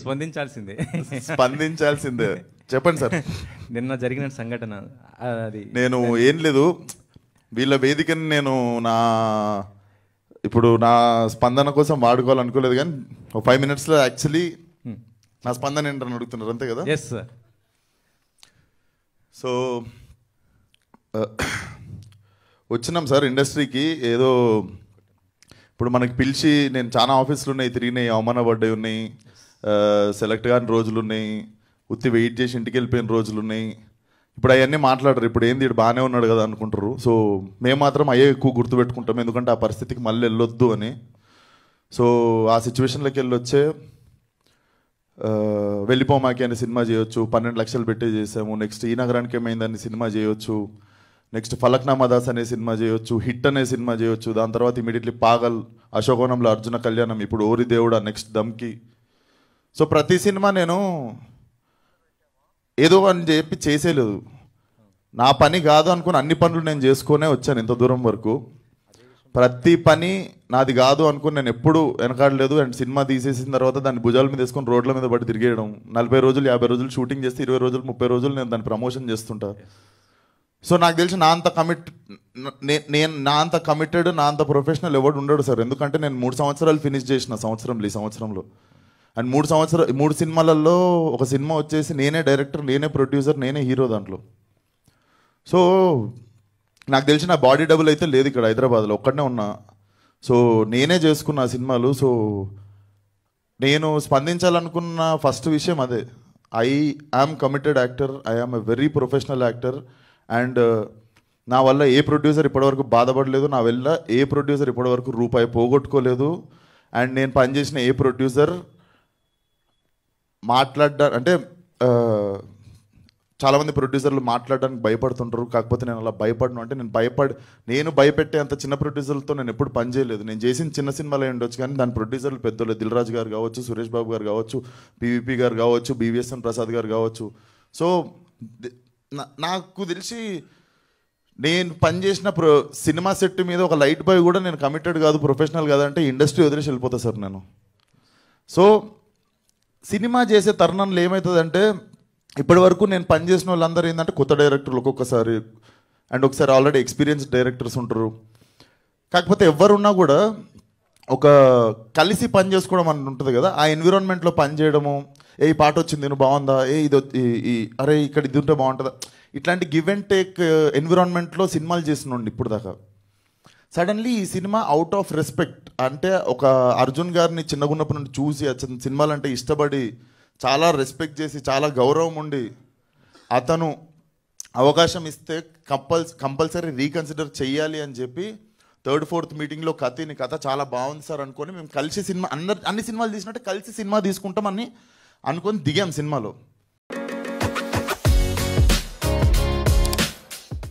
స్పందించాల్సిందే స్పందించాల్సిందే చెప్పండి సార్ నిన్న జరిగిన సంఘటన ఆ, అది నేను ఏం లేదు వీళ్ళ వేదికని నేను నా ఇప్పుడు నా స్పందన కోసం వాడుకోవాలనుకోలేదు కానీ ఒక ఫైవ్ మినిట్స్లో యాక్చువల్లీ నా స్పందన ఏంటని అడుగుతున్నారు అంతే కదా ఎస్ సార్ సో ఆ, వచ్చినాం సార్ ఇండస్ట్రీకి ఏదో ఇప్పుడు మనకి పిలిచి నేను చాలా ఆఫీసులు ఉన్నాయి తిరిగినాయి అవమానపడ్డాయి ఉన్నాయి సెలెక్ట్ కాని రోజులు ఉన్నాయి ఉత్తి వెయిట్ చేసి ఇంటికి వెళ్ళిపోయిన రోజులు ఉన్నాయి ఇప్పుడు అవన్నీ మాట్లాడరు ఇప్పుడు ఏంది ఇడు బాగానే ఉన్నాడు కదా అనుకుంటారు సో మేము మాత్రం అయ్యే ఎక్కువ గుర్తుపెట్టుకుంటాం ఎందుకంటే ఆ పరిస్థితికి మళ్ళీ వెళ్ళొద్దు అని సో ఆ సిచ్యువేషన్లోకి వెళ్ళొచ్చే ఆ, వెళ్ళిపోమాకి అనే సినిమా చేయొచ్చు పన్నెండు లక్షలు పెట్టే చేసాము నెక్స్ట్ ఈ నగరానికి ఏమైందని సినిమా చేయొచ్చు నెక్స్ట్ ఫలక్నామా దాస్ అనే సినిమా చేయొచ్చు హిట్ అనే సినిమా చేయొచ్చు దాని తర్వాత ఇమీడియట్లీ పాగల్ అశోకవనంలో అర్జున కళ్యాణం ఇప్పుడు ఓరి దేవుడా నెక్స్ట్ దమ్కి సో ప్రతి సినిమా నేను ఏదో అని చెప్పి చేసేలేదు నా పని కాదు అనుకుని అన్ని పనులు నేను చేసుకునే వచ్చాను ఇంత దూరం వరకు ప్రతి పని నాది కాదు అనుకుని నేను ఎప్పుడు వెనకాడలేదు అండ్ సినిమా తీసేసిన తర్వాత దాన్ని భుజాల మీద వేసుకొని రోడ్ల మీద పడి తిరిగేయడం నలభై రోజులు యాభై రోజులు షూటింగ్ చేస్తే ఇరవై రోజులు ముప్పై రోజులు నేను దాన్ని ప్రమోషన్ చేస్తుంటా సో నాకు తెలిసి నా అంత కమిట్ నేను నా అంత కమిటెడ్ నా అంత ప్రొఫెషనల్ ఎవడు ఉండడు సార్ ఎందుకంటే నేను మూడు సంవత్సరాలు ఫినిష్ చేసిన సంవత్సరంలో ఈ సంవత్సరంలో అండ్ మూడు సంవత్సరాలు మూడు సినిమాలలో ఒక సినిమా వచ్చేసి నేనే డైరెక్టర్ నేనే ప్రొడ్యూసర్ నేనే హీరో దాంట్లో సో నాకు తెలిసి నా బాడీ డబుల్ అయితే లేదు ఇక్కడ హైదరాబాద్లో ఒక్కడనే ఉన్నా సో నేనే చేసుకున్న ఆ సినిమాలు సో నేను స్పందించాలనుకున్న ఫస్ట్ విషయం అదే I am committed actor I am a very professional actor and నా వల్ల ఏ ప్రొడ్యూసర్ ఇప్పటివరకు బాధపడలేదు నా వల్ల ఏ ప్రొడ్యూసర్ ఇప్పటివరకు రూపాయి పోగొట్టుకోలేదు అండ్ నేను పనిచేసిన ఏ ప్రొడ్యూసర్ మాట్లాడ్డా అంటే ఆ, చాలామంది ప్రొడ్యూసర్లు మాట్లాడడానికి భయపడుతుంటారు కాకపోతే నేను అలా భయపడను అంటే నేను భయపడి నేను భయపెట్టే అంత చిన్న ప్రొడ్యూసర్లతో నేను ఎప్పుడు పని చేయలేదు నేను చేసిన చిన్న సినిమాలు అయి ఉండొచ్చు కానీ దాని ప్రొడ్యూసర్లు పెద్దలు దిల్రాజు గారు కావచ్చు సురేష్ బాబు గారు కావచ్చు పీవీపీ గారు కావచ్చు బీవీఎస్ఎన్ ప్రసాద్ గారు కావచ్చు సో ది- నా- నాకు తెలిసి నేను పనిచేసిన ప్రో సినిమా సెట్ మీద ఒక లైట్ బాయ్ కూడా నేను కమిటెడ్ కాదు ప్రొఫెషనల్ కాదంటే ఇండస్ట్రీ వదిలేసి వెళ్ళిపోతా సార్ నేను సో సినిమా చేసే తరుణంలో ఏమవుతుందంటే ఇప్పటి వరకు నేను పనిచేసిన వాళ్ళందరూ ఏంటంటే కొత్త డైరెక్టర్లు ఒక్కొక్కసారి అండ్ ఒకసారి ఆల్రెడీ ఎక్స్పీరియన్స్ డైరెక్టర్స్ ఉంటారు కాకపోతే ఎవరున్నా కూడా ఒక కలిసి పని చేసుకోవడం అని ఉంటుంది కదా ఆ ఎన్విరాన్మెంట్లో పని చేయడము ఏ ఈ పాట వచ్చింది నువ్వు బాగుందా ఏ ఇది వచ్- ఈ- ఈ అరే ఇక్కడ ఇది ఉంటే బాగుంటుందా ఇట్లాంటి గివ్ అండ్ టేక్ ఎన్విరాన్మెంట్లో సినిమాలు చేసినండి ఇప్పుడు దాకా సడన్లీ ఈ సినిమా అవుట్ ఆఫ్ రెస్పెక్ట్ అంటే ఒక అర్జున్ గారిని చిన్నగున్నప్పటి నుండి చూసి అతని సినిమాలు అంటే ఇష్టపడి చాలా రెస్పెక్ట్ చేసి చాలా గౌరవం ఉండి అతను అవకాశం ఇస్తే కంపల్స్ కంపల్సరీ రీకన్సిడర్ చెయ్యాలి అని చెప్పి థర్డ్ ఫోర్త్ మీటింగ్లో కథ నీ కథ చాలా బాగుంది సార్ అనుకొని మేము కలిసి సినిమా అందరు అన్ని సినిమాలు తీసినట్టే కలిసి సినిమా తీసుకుంటామని అనుకొని దిగాం సినిమాలో